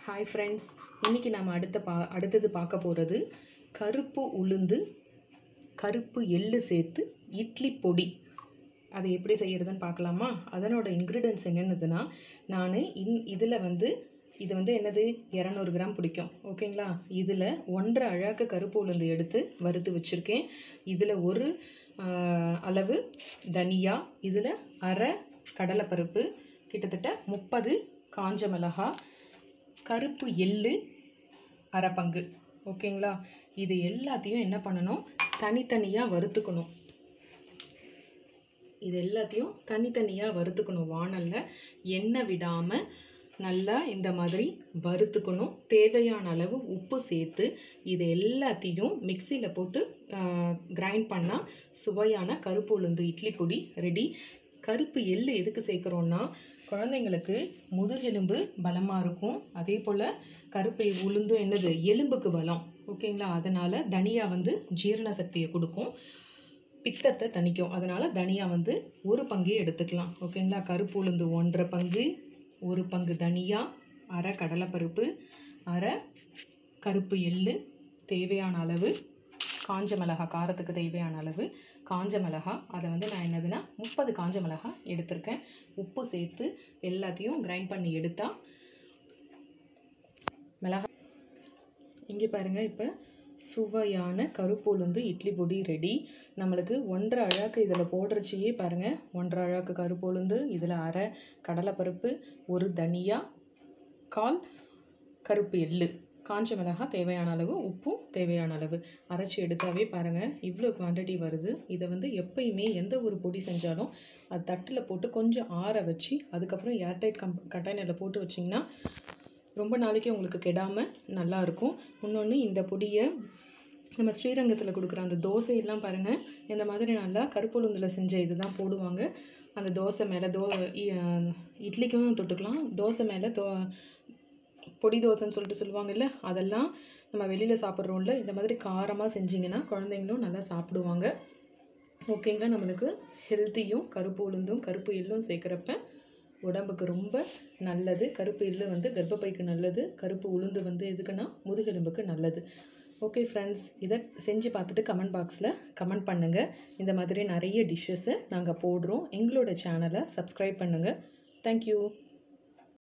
hi friends இன்றைக்கி நம்ம அடுத்த பா அடுத்தது பார்க்க போகிறது கருப்பு உளுந்து கருப்பு எள்ளு சேர்த்து இட்லி பொடி அதை எப்படி செய்கிறதுன்னு பார்க்கலாமா அதனோட இன்க்ரீடியன்ஸ் என்னென்னதுன்னா நான் இன் இதில் வந்து இது வந்து என்னது இரநூறு கிராம் பிடிக்கும் ஓகேங்களா இதில் ஒன்றரை அழாக்க கருப்பு உளுந்து எடுத்து வறுத்து வச்சுருக்கேன் இதில் ஒரு ஆஹ், அளவு தனியா இதில் அரை கடலைப்பருப்பு கிட்டத்தட்ட முப்பது காஞ்ச மிளகா கருப்பு எள்ளு அரை பங்கு ஓகேங்களா இது எல்லாத்தையும் என்ன பண்ணணும் தனித்தனியாக வறுத்துக்கணும் இது எல்லாத்தையும் தனித்தனியாக வறுத்துக்கணும் வாணலில் எண்ணெய் விடாமல் நல்லா இந்த மாதிரி வறுத்துக்கணும் தேவையான அளவு உப்பு சேர்த்து இது எல்லாத்தையும் மிக்சியில் போட்டு கிரைண்ட் பண்ணால் சுவையான கருப்பு உளுந்து இட்லி பொடி ரெடி கருப்பு எள்ளு எதுக்கு சேர்க்குறோன்னா குழந்தைங்களுக்கு முதுகெலும்பு பலமாக இருக்கும் அதே போல் கருப்பு உளுந்தும் என்னது எலும்புக்கு பலம் ஓகேங்களா அதனால் தனியா வந்து ஜீரண சக்தியை கொடுக்கும் பித்தத்தை தணிக்கும் அதனால் தனியா வந்து ஒரு பங்கே எடுத்துக்கலாம் ஓகேங்களா கருப்பு உளுந்து ஒன்றரை பங்கு ஒரு பங்கு தனியா அரை கடலைப்பருப்பு அரை கருப்பு எள்ளு தேவையான அளவு காஞ்ச மிளகா காரத்துக்கு தேவையான அளவு காஞ்ச மிளகா அதை வந்து நான் என்னதுன்னா முப்பது காஞ்ச மிளகா எடுத்திருக்கேன் உப்பு சேர்த்து எல்லாத்தையும் கிரைண்ட் பண்ணி எடுத்தா மிளகா இங்கே பாருங்கள் இப்போ சுவையான கருப்பு உளுந்து இட்லி பொடி ரெடி நம்மளுக்கு ஒன்றரை அழாக்கு இதில் போடுறச்சியே பாருங்கள் ஒன்றரை அழாக்கு கருப்பு உளுந்து இதில் அரை கடலைப்பருப்பு ஒரு தனியா கால் கருப்பு எள்ளு காஞ்ச மிளகாய் தேவையான அளவு உப்பும் தேவையான அளவு அரைச்சி எடுத்தாவே பாருங்கள் இவ்வளோ குவான்டிட்டி வருது இதை வந்து எப்பயுமே எந்த ஒரு பொடி செஞ்சாலும் அது தட்டில் போட்டு கொஞ்சம் ஆற வச்சு அதுக்கப்புறம் ஏர்டைட் கம் கண்டெய்னரில் போட்டு வச்சிங்கன்னா ரொம்ப நாளைக்கு உங்களுக்கு கெடாமல் நல்லாயிருக்கும் இன்னொன்று இந்த பொடியை நம்ம ஸ்ரீரங்கத்தில் கொடுக்குற அந்த தோசையெல்லாம் பாருங்கள் இந்த மாதிரி நல்லா கருப்புளுந்தில் செஞ்ச இதுதான் போடுவாங்க அந்த தோசை மேலே தோ இ- அஹ் இட்லிக்கும் தொட்டுக்கலாம் தோசை மேலே தோ பொடி தோசைன்னு சொல்லிட்டு சொல்லுவாங்கல்ல அதெல்லாம் நம்ம வெளியில் சாப்பிட்றோம்ல இந்த மாதிரி காரமாக செஞ்சிங்கன்னா குழந்தைங்களும் நல்லா சாப்பிடுவாங்க ஓகேங்களா நம்மளுக்கு ஹெல்த்தியும் கருப்பு உளுந்தும் கருப்பு எள்ளும் சேர்க்குறப்ப உடம்புக்கு ரொம்ப நல்லது கருப்பு எள்ளு வந்து கர்ப்பப்பைக்கு நல்லது கருப்பு உளுந்து வந்து எதுக்குன்னா முதுகெலும்புக்கு நல்லது ஓகே ஃப்ரெண்ட்ஸ் இதை செஞ்சு பார்த்துட்டு கமெண்ட் பாக்ஸில் கமெண்ட் பண்ணுங்கள் இந்த மாதிரி நிறைய டிஷ்ஷஸை நாங்கள் போடுறோம் எங்களோட சேனலை சப்ஸ்கிரைப் பண்ணுங்கள் தேங்க்யூ